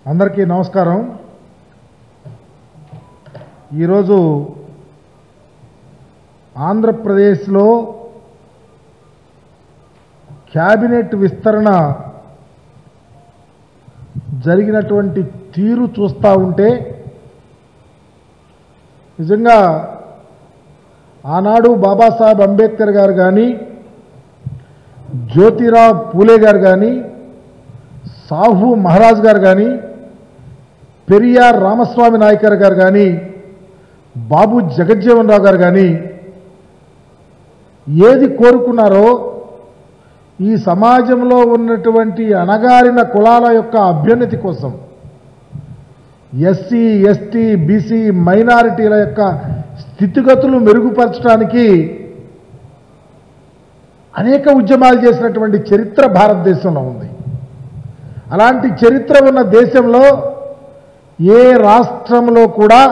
అందరికీ నమస్కారం ఈరోజు ఆంధ్రప్రదేశ్లో క్యాబినెట్ విస్తరణ జరిగినటువంటి తీరు చూస్తూ ఉంటే నిజంగా ఆనాడు బాబాసాహెబ్ అంబేద్కర్ గారు కానీ జ్యోతిరావు పూలే గారు కానీ సాహు మహారాజ్ గారు కానీ పెరియార్ రామస్వామి నాయకర్ గారు కానీ బాబు జగజ్జీవన్ రావు గారు కానీ ఏది కోరుకున్నారో ఈ సమాజంలో ఉన్నటువంటి అణగారిన కులాల యొక్క అభ్యున్నతి కోసం ఎస్సీ ఎస్టీ బీసీ మైనారిటీల యొక్క స్థితిగతులు మెరుగుపరచడానికి అనేక ఉద్యమాలు చేసినటువంటి చరిత్ర భారతదేశంలో ఉంది అలాంటి చరిత్ర ఉన్న దేశంలో ఏ రాష్ట్రంలో కూడా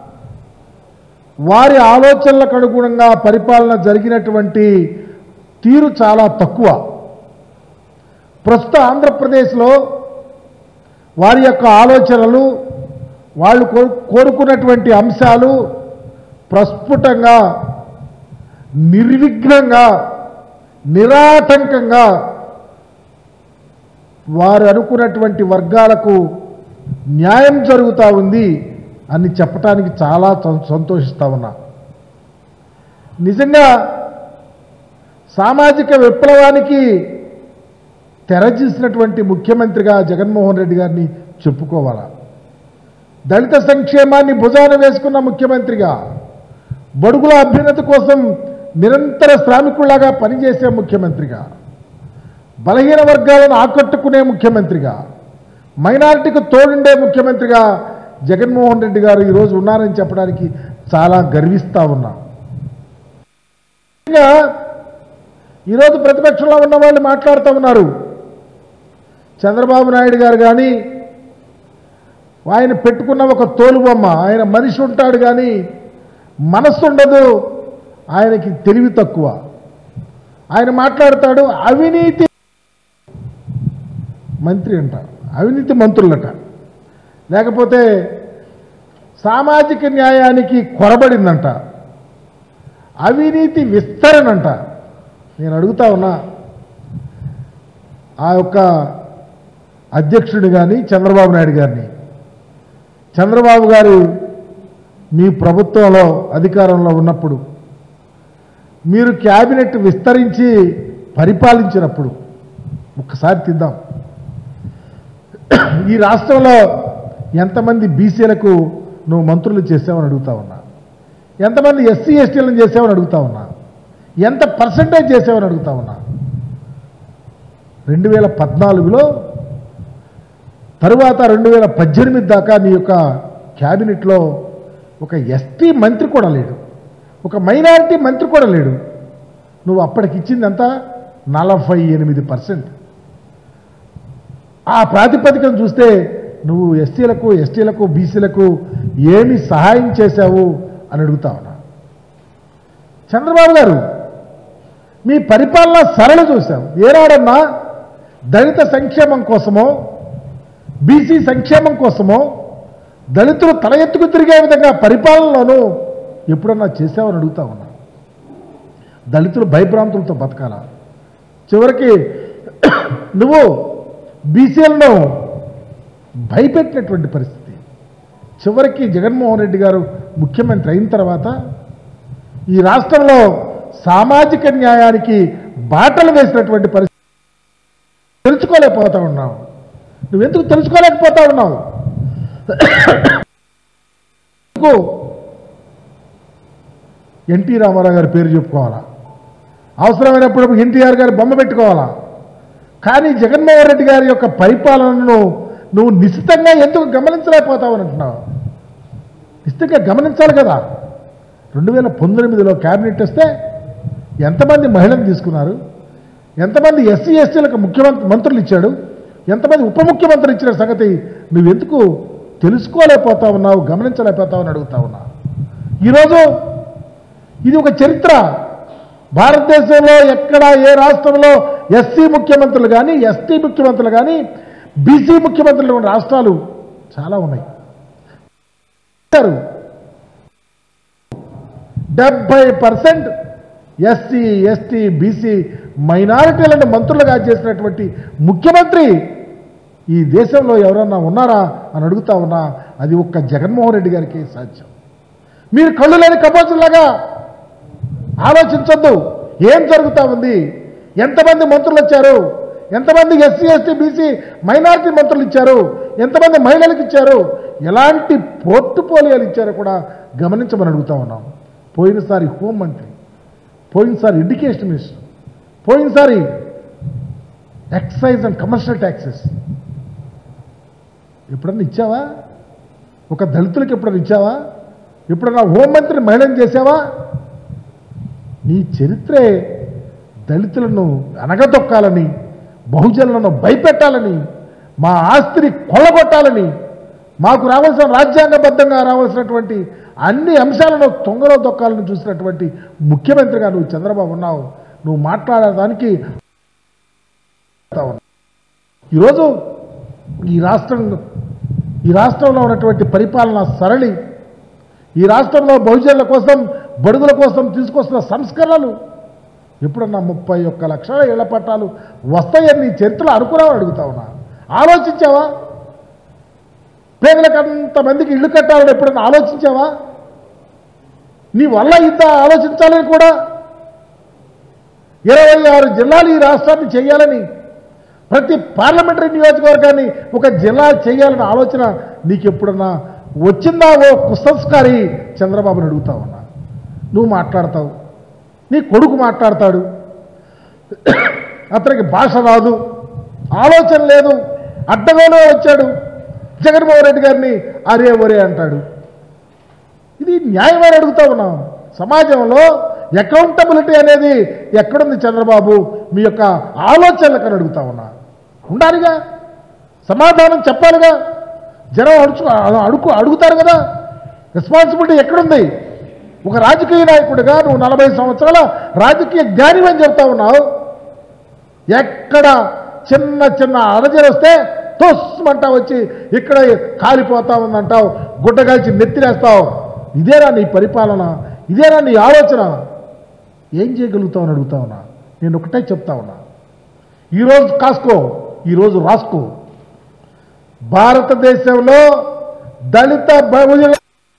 వారి ఆలోచనలకు అనుగుణంగా పరిపాలన జరిగినటువంటి తీరు చాలా తక్కువ ప్రస్తుత ఆంధ్రప్రదేశ్లో వారి యొక్క ఆలోచనలు వాళ్ళు కో- కోరుకున్నటువంటి అంశాలు ప్రస్ఫుటంగా నిర్విఘ్నంగా నిరాటంకంగా వారు అనుకున్నటువంటి వర్గాలకు న్యాయం జరుగుతూ ఉంది అని చెప్పటానికి చాలా సం- సంతోషిస్తా ఉన్నా నిజంగా సామాజిక విప్లవానికి తెరచీసినటువంటి ముఖ్యమంత్రిగా జగన్మోహన్ రెడ్డి గారిని చెప్పుకోవాలా దళిత సంక్షేమాన్ని భుజాన వేసుకున్న ముఖ్యమంత్రిగా బడుగుల అభ్యున్నతి కోసం నిరంతర శ్రామికుల్లాగా పనిచేసే ముఖ్యమంత్రిగా బలహీన వర్గాలను ఆకట్టుకునే ముఖ్యమంత్రిగా మైనారిటీకి తోడుండే ముఖ్యమంత్రిగా జగన్మోహన్ రెడ్డి గారు ఈరోజు ఉన్నారని చెప్పడానికి చాలా గర్విస్తా ఉన్నా ఇంకా ఈరోజు ప్రతిపక్షంలో ఉన్న వాళ్ళు మాట్లాడుతూ ఉన్నారు చంద్రబాబు నాయుడు గారు కానీ ఆయన పెట్టుకున్న ఒక తోలుబొమ్మ ఆయన మనిషి ఉంటాడు కానీ మనస్సు ఉండదు ఆయనకి తెలివి తక్కువ ఆయన మాట్లాడతాడు అవినీతి మంత్రి అంట అవినీతి మంత్రులట లేకపోతే సామాజిక న్యాయానికి కొరబడిందంట అవినీతి విస్తరణంట నేను అడుగుతా ఉన్నా ఆ యొక్క అధ్యక్షుడు కానీ చంద్రబాబు నాయుడు గారిని చంద్రబాబు గారు మీ ప్రభుత్వంలో అధికారంలో ఉన్నప్పుడు మీరు క్యాబినెట్ విస్తరించి పరిపాలించినప్పుడు ఒక్కసారి తిద్దాం ఈ రాష్ట్రంలో ఎంతమంది బీసీలకు నువ్వు మంత్రులు చేసావని అడుగుతా ఉన్నా ఎంతమంది ఎస్సీ ఎస్టీలను చేసావని అడుగుతా ఉన్నా ఎంత పర్సంటేజ్ చేసావని అడుగుతా ఉన్నా రెండు వేల పద్నాలుగులో తరువాత రెండు వేల పద్దెనిమిది దాకా నీ యొక్క క్యాబినెట్లో ఒక ఎస్టీ మంత్రి కూడా లేడు ఒక మైనారిటీ మంత్రి కూడా లేడు నువ్వు అప్పటికి ఇచ్చింది ఎంత నలభై ఎనిమిది పర్సెంట్ ఆ ప్రాతిపదికను చూస్తే నువ్వు ఎస్సీలకు ఎస్టీలకు బీసీలకు ఏమి సహాయం చేశావు అని అడుగుతా ఉన్నా చంద్రబాబు గారు మీ పరిపాలన సరళ చూశాం ఏనాడన్నా దళిత సంక్షేమం కోసమో బీసీ సంక్షేమం కోసమో దళితులు తల ఎత్తుకు తిరిగే విధంగా పరిపాలనలోనూ ఎప్పుడన్నా చేసావని అడుగుతా ఉన్నా దళితులు భయభ్రాంతులతో బతకాల చివరికి నువ్వు బీసీలను భయపెట్టినటువంటి పరిస్థితి చివరికి జగన్మోహన్ రెడ్డి గారు ముఖ్యమంత్రి అయిన తర్వాత ఈ రాష్ట్రంలో సామాజిక న్యాయానికి బాటలు వేసినటువంటి పరిస్థితి తెలుసుకోలేకపోతా ఉన్నావు నువ్వెందుకు తెలుసుకోలేకపోతా ఉన్నావు ఎందుకు ఎన్టీ రామారావు గారి పేరు చెప్పుకోవాలా అవసరమైనప్పుడు ఎన్టీఆర్ గారి బొమ్మ పెట్టుకోవాలా కానీ జగన్మోహన్ రెడ్డి గారి యొక్క పరిపాలనను నువ్వు నిశ్చితంగా ఎందుకు గమనించలేకపోతావు అని అంటున్నావు నిశ్చితంగా గమనించాలి కదా రెండు వేల పంతొమ్మిదిలో క్యాబినెట్ వస్తే ఎంతమంది మహిళలు తీసుకున్నారు ఎంతమంది ఎస్సీ ఎస్టీలకు ముఖ్యమంత్రి మంత్రులు ఇచ్చాడు ఎంతమంది ఉప ముఖ్యమంత్రులు ఇచ్చిన సంగతి నువ్వెందుకు తెలుసుకోలేకపోతా ఉన్నావు గమనించలేకపోతావు అని అడుగుతా ఉన్నా ఈరోజు ఇది ఒక చరిత్ర భారతదేశంలో ఎక్కడ ఏ రాష్ట్రంలో ఎస్సీ ముఖ్యమంత్రులు కానీ ఎస్టీ ముఖ్యమంత్రులు కానీ బీసీ ముఖ్యమంత్రులు ఉన్న రాష్ట్రాలు చాలా ఉన్నాయి ఇస్తారు. డెబ్బై పర్సెంట్ ఎస్సీ ఎస్టీ బీసీ మైనారిటీలను మంత్రులుగా చేసినటువంటి ముఖ్యమంత్రి ఈ దేశంలో ఎవరన్నా ఉన్నారా అని అడుగుతా ఉన్నా అది ఒక్క జగన్మోహన్ రెడ్డి గారికి సాధ్యం మీరు కళ్ళు లేని కపోతులాగా ఆలోచించొద్దు ఏం జరుగుతా ఉంది ఎంతమంది మంత్రులు వచ్చారు ఎంతమంది ఎస్సీ ఎస్టీ బీసీ మైనారిటీ మంత్రులు ఇచ్చారు ఎంతమంది మహిళలకు ఇచ్చారు ఎలాంటి పోర్టుపోలియోలు ఇచ్చారో కూడా గమనించమని అడుగుతా ఉన్నాం పోయినసారి హోంమంత్రి పోయినసారి ఎడ్యుకేషన్ మినిస్టర్ పోయినసారి ఎక్సైజ్ అండ్ కమర్షియల్ ట్యాక్సెస్ ఎప్పుడన్నా ఇచ్చావా ఒక దళితులకు ఎప్పుడన్నా ఇచ్చావా ఎప్పుడన్నా హోంమంత్రి మహిళను చేసావా నీ చరిత్రే దళితులను అనగదొక్కాలని బహుజనులను భయపెట్టాలని మా ఆస్తిని కొల్లగొట్టాలని మాకు రావాల్సిన రాజ్యాంగబద్ధంగా రావాల్సినటువంటి అన్ని అంశాలను తొంగలో దొక్కాలని చూసినటువంటి ముఖ్యమంత్రిగా నువ్వు చంద్రబాబు ఉన్నావు నువ్వు మాట్లాడడానికి ఈరోజు ఈ రాష్ట్రం ఈ రాష్ట్రంలో ఉన్నటువంటి పరిపాలన సరళి ఈ రాష్ట్రంలో బహుజనుల కోసం బడుగుల కోసం తీసుకొస్తున్న సంస్కరణలు ఎప్పుడన్నా ముప్పై ఒక్క లక్షల ఇళ్ల పట్టాలు వస్తాయని నీ చరిత్రలో అనుకున్నావని అడుగుతా ఉన్నా ఆలోచించావా పేదలకు అంతమందికి ఇల్లు కట్టాలని ఎప్పుడన్నా ఆలోచించావా నీ వల్ల ఇంత ఆలోచించాలని కూడా ఇరవై ఆరు జిల్లాలు ఈ రాష్ట్రాన్ని చేయాలని ప్రతి పార్లమెంటరీ నియోజకవర్గాన్ని ఒక జిల్లా చేయాలన్న ఆలోచన నీకు ఎప్పుడన్నా వచ్చిందా ఓ కుసంస్కారి చంద్రబాబుని అడుగుతా ఉన్నా నువ్వు మాట్లాడతావు నీ కొడుకు మాట్లాడతాడు అతనికి భాష రాదు ఆలోచన లేదు అడ్డగోలో వచ్చాడు జగన్మోహన్ రెడ్డి గారిని అరే ఒరే అంటాడు ఇది న్యాయమని అడుగుతా ఉన్నాం సమాజంలో అకౌంటబిలిటీ అనేది ఎక్కడుంది చంద్రబాబు మీ యొక్క ఆలోచనలకు అని అడుగుతా ఉన్నా ఉండాలిగా సమాధానం చెప్పాలిగా జనం అడుచు అడుగు అడుగుతారు కదా రెస్పాన్సిబిలిటీ ఎక్కడుంది ఒక రాజకీయ నాయకుడిగా నువ్వు నలభై సంవత్సరాల రాజకీయ జ్ఞాని అని చెప్తా ఉన్నావు ఎక్కడ చిన్న చిన్న అరజలు వస్తే తోస్మంటా వచ్చి ఇక్కడ కాలిపోతా ఉందంటావు గుడ్డగాల్చి నెత్తిరేస్తావు ఇదేనా నీ పరిపాలన ఇదేనా నీ ఆలోచన ఏం చేయగలుగుతావు అని అడుగుతా ఉన్నా నేను ఒకటే చెప్తా ఉన్నా ఈరోజు కాసుకో ఈరోజు రాసుకో భారతదేశంలో దళిత బహుజన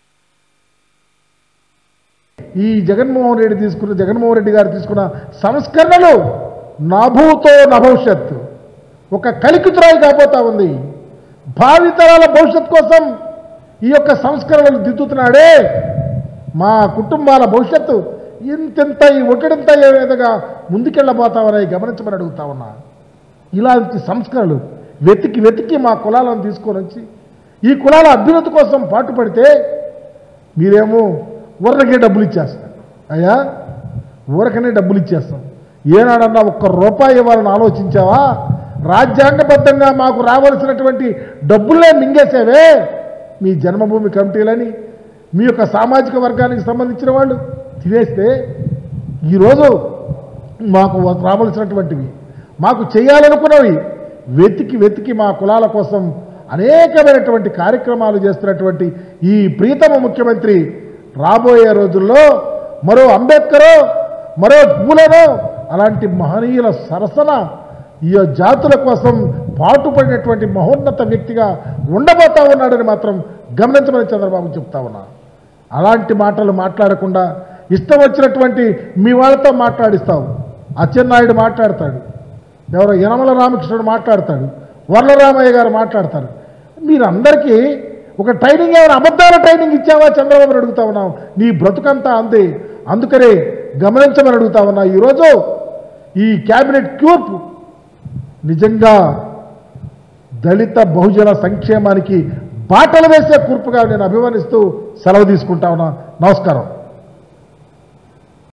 ఈ జగన్మోహన్ రెడ్డి తీసుకున్న జగన్మోహన్ రెడ్డి గారు తీసుకున్న సంస్కరణలు నభూతో నభవిష్యత్తు ఒక కలికితురాయి కాబోతా ఉంది భావితరాల భవిష్యత్ కోసం ఈ యొక్క సంస్కరణలు దిద్దుతున్నాడే మా కుటుంబాల భవిష్యత్తు ఇంతింత ఈ ఒట్టడింత ఏ విధంగా ముందుకెళ్ళబోతామని గమనించమని అడుగుతా ఉన్నా ఇలాంటి సంస్కరణలు వెతికి వెతికి మా కులాలను తీసుకొని వచ్చి ఈ కులాల అభ్యున్నతి కోసం పాటుపడితే మీరేమో ఊరకే డబ్బులు ఇచ్చేస్తారు అయ్యా ఊరకనే డబ్బులు ఇచ్చేస్తాం ఏనాడన్నా ఒక్క రూపాయి ఇవ్వాలని ఆలోచించావా రాజ్యాంగబద్ధంగా మాకు రావాల్సినటువంటి డబ్బులనే మింగేసేవే మీ జన్మభూమి కమిటీలని మీ యొక్క సామాజిక వర్గానికి సంబంధించిన వాళ్ళు తినేస్తే ఈరోజు మాకు రావాల్సినటువంటివి మాకు చేయాలనుకున్నవి వెతికి వెతికి మా కులాల కోసం అనేకమైనటువంటి కార్యక్రమాలు చేస్తున్నటువంటి ఈ ప్రీతమ ముఖ్యమంత్రి రాబోయే రోజుల్లో మరో అంబేద్కరో మరో పూలనో అలాంటి మహనీయుల సరసన ఈ జాతుల కోసం పాటుపడినటువంటి మహోన్నత వ్యక్తిగా ఉండబోతా ఉన్నాడని మాత్రం గమనించమని చంద్రబాబు చెప్తా ఉన్నా అలాంటి మాటలు మాట్లాడకుండా ఇష్టం వచ్చినటువంటి మీ వాళ్ళతో మాట్లాడిస్తావు అచ్చెన్నాయుడు మాట్లాడతాడు ఎవరో యనమల రామకృష్ణుడు మాట్లాడతాడు వర్లరామయ్య గారు మాట్లాడతారు మీరందరికీ ఒక ట్రైనింగ్ ఏమైనా అబద్ధాల ట్రైనింగ్ ఇచ్చావా చంద్రబాబు అడుగుతా ఉన్నావు నీ బ్రతుకంతా అంతే అందుకనే గమనించమని అడుగుతా ఉన్నా ఈరోజు ఈ క్యాబినెట్ క్యూర్ప్ నిజంగా దళిత బహుజన సంక్షేమానికి బాటలు వేసే కూర్పుగా నేను అభిమానిస్తూ సెలవు తీసుకుంటా ఉన్నా నమస్కారం